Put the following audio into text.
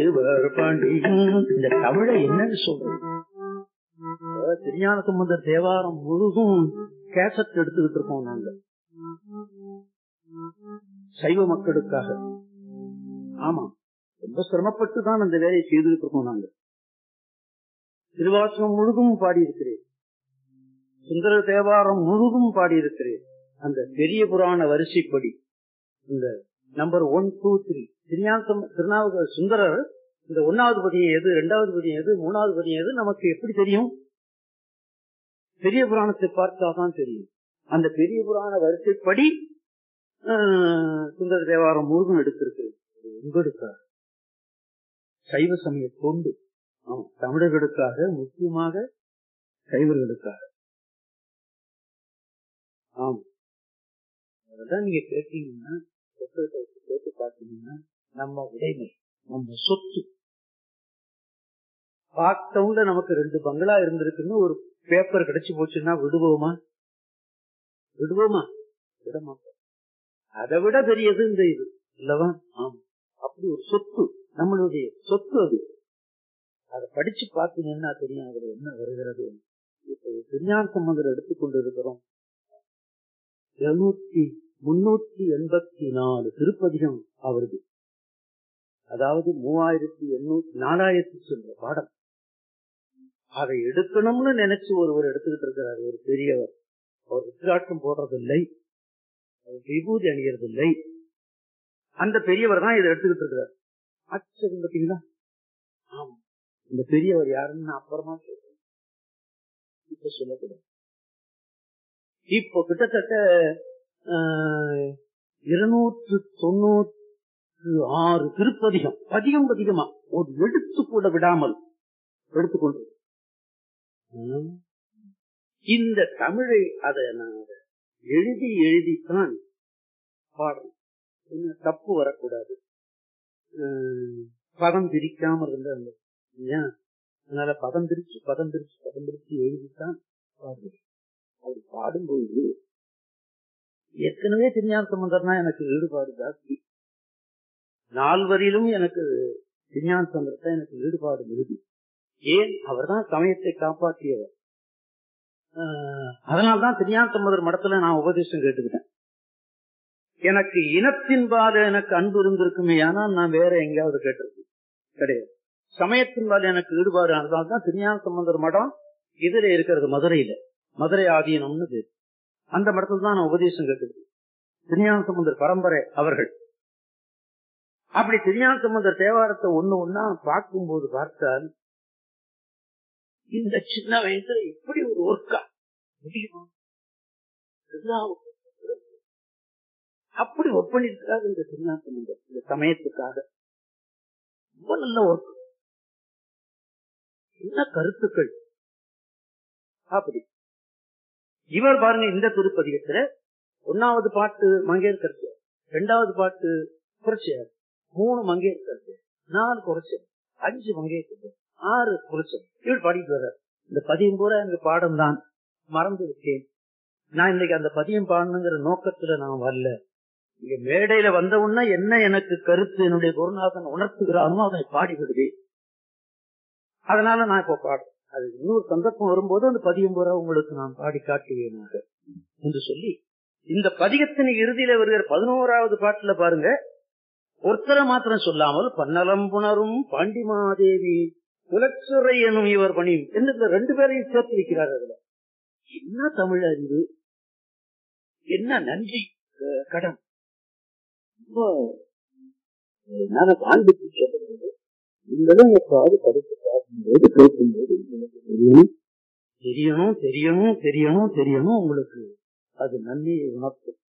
பாண்டியும் இந்த தமிழை என்னன்னு சொல்றது அஹ் திருஞான சம்பந்தர் தேவாரம் முழுதும் கேசட் எடுத்துக்கிட்டு இருக்கோம் நாங்க சைவ மக்களுக்காக ஆமா ரொம்ப சிரமப்பட்டு தான் அந்த வேலையை செய்துகிட்டு இருக்கோம் நாங்க திருவாசகம் முழுதும் பாடியிருக்கிறேன் சுந்தர தேவாரம் முழுதும் பாடியிருக்கிறேன் அந்த பெரிய புராண வரிசைப்படி இந்த number one two three Thirugnanam திருநாவுக சுந்தரர் இந்த ஒன்னாவது பதியம் எது இரண்டாவது பதியம் எது மூணாவது பதியம் எது நமக்கு எப்படி தெரியும் பெரிய புராணத்தை பார்த்தாதான் தெரியும் அந்த பெரிய புராண வரிசைப்படி ஆஹ், சுந்தர தேவாரம் முழுதும் எடுத்திருக்கு உங்களுக்காக சைவ சமய தொண்டு ஆமா, தமிழர்களுக்காக முக்கியமாக சைவர்களுக்காக ஆமா அதெல்லாம் நீங்க கேட்டீங்கன்னா புத்தகத்தை வச்சு கேட்டு பார்த்தீங்கன்னா நம்ம உடைமை நம்ம சொத்து பார்த்தவங்க நமக்கு ரெண்டு பங்களா இருந்திருக்குன்னு ஒரு பேப்பர் கிடைச்சு போச்சுன்னா விடுவோமா விடுவோமா விட மாட்டோம் அதை விட பெரியது இந்த இது இல்லவா ஆமா அப்படி ஒரு சொத்து நம்மளுடைய சொத்து அது அதை படிச்சு பார்த்தீங்கன்னா தெரியும் அதுல என்ன வருகிறது இப்போ திருஞான சம்பந்தர் எடுத்துக்கொண்டு இருக்கிறோம் இருநூத்தி முன்னூத்தி எண்பத்தி நாலு திருப்பதிகம் அவருக்கு அதாவது மூவாயிரத்தி எண்ணூத்தி நாலாயிரத்தி சொல்ற பாடம் அதை எடுக்கணும்னு நினைச்சு ஒருவர் எடுத்துக்கிட்டு இருக்கிறார் ஒரு பெரியவர் அவர் உத்திராட்டம் போடுறதில்லை அவர் விபூதி அணியறதில்லை அந்த பெரியவர் தான் இதை எடுத்துக்கிட்டு இருக்கிறார் ஆச்சரியம் பார்த்தீங்களா ஆமா இந்த பெரியவர் யாருன்னு நான் அப்புறமா சொல்றேன் இப்ப சொல்லக்கூடாது இப்போ கிட்டத்தட்ட ஆஹ், இருநூற்று தொண்ணூற்று ஆறு திருப்பதிகம் பதிகம் பதிகமா ஒரு எடுத்து கூட விடாமல் எடுத்துக்கொண்டு ம். இந்த தமிழை அதை நான் அதை எழுதி எழுதித்தான் பாடணும் என்ன தப்பு வரக்கூடாது ம், பதம் பிரிக்காம இருந்த அந்த ஏன் அதனால பதம் பிரிச்சு பதம் பிரிச்சு பதம் பிரிச்சு எழுதித்தான் பாடுவேன் அப்படி பாடும்போது ஏற்கனவே திருஞான சம்பந்தர்னா எனக்கு ஈடுபாடு ஜாஸ்தி நால்வரிலும் எனக்கு திருஞான சம்பந்தர் தான் எனக்கு ஈடுபாடு மிகுதி ஏன் அவர்தான் சமயத்தை காப்பாற்றியவர் ஆஹ், அதனால்தான் திருஞான சம்பந்தர் மடத்துல நான் உபதேசம் கேட்டுக்கிட்டேன் எனக்கு இனத்தின்பால் எனக்கு அன்பு இருந்திருக்குமே ஆனால் நான் வேற எங்கேயாவது கேட்டிருக்கேன் கிடையாது சமயத்தின்பால் எனக்கு ஈடுபாடு அதனால்தான் திருஞான சம்பந்தர் மடம் இதுல இருக்கிறது மதுரையில மதுரை ஆதீனம்னு பேரு அந்த மடத்துல தான் நான் உபதேசம் கேட்டுக்கிட்டேன் திருஞான சம்பந்தர் பரம்பரை அவர்கள் அப்படி திருஞான சம்பந்தர் தேவாரத்தை ஒண்ணு ஒன்னா பார்க்கும்போது பார்த்தால் இந்த சின்ன வயசுல இப்படி ஒரு ஒர்க்கா முடியுமா திருநாவுக்கு அப்படி ஒப்பனிருக்காது இந்த திருஞான சம்பந்தர் இந்த சமயத்துக்காக ரொம்ப நல்ல ஒர்க் என்ன கருத்துக்கள் அப்படி இவர் பாருங்க இந்த திருப்பதிகத்துல ஒன்னாவது பாட்டு மங்கேற்கரசு ரெண்டாவது பாட்டு குறைச்சியார் மூணு மங்கேற்கரசு நாலு குறைச்சல் அஞ்சு மங்கேற்கரசு ஆறு குறைச்சல் இவர் பாடிட்டு வர்றார் இந்த பதியம் பூரா எனக்கு பாடம் தான் மறந்து விட்டேன் நான் இன்னைக்கு அந்த பதியம் பாடணுங்கிற நோக்கத்துல நான் வரல இங்க மேடையில வந்த உடனே என்ன எனக்கு கருத்து என்னுடைய குருநாதன் உணர்த்துகிறானோ அதை பாடி விடுவேன் அதனால நான் இப்ப பாடுறேன் அது இன்னொரு சந்தர்ப்பம் வரும்போது அந்த பதியம் பூரா உங்களுக்கு நான் பாடி காட்டுவேனாக என்று சொல்லி இந்த பதிகத்தின் இறுதியில வருகிற பதினோராவது பாட்டுல பாருங்க ஒருத்தரை மாத்திரம் சொல்லாமல் பன்னலம் புணரும் பாண்டிமாதேவி குலச்சுரை எனும் இவர் பணியும் என்று இந்த ரெண்டு பேரையும் சேர்த்து வைக்கிறார் அதுல என்ன தமிழ் அறிவு என்ன நன்றி அஹ், கடன் ரொம்ப என்னால காண்பித்து சொல்றது நீங்களும் எப்பாவது படித்து பார்க்கும்போது கேட்கும்போது உங்களுக்கு தெரியணும் தெரியணும் தெரியணும் தெரியணும் தெரியணும் உங்களுக்கு அது நன்மையை உணர்த்தும்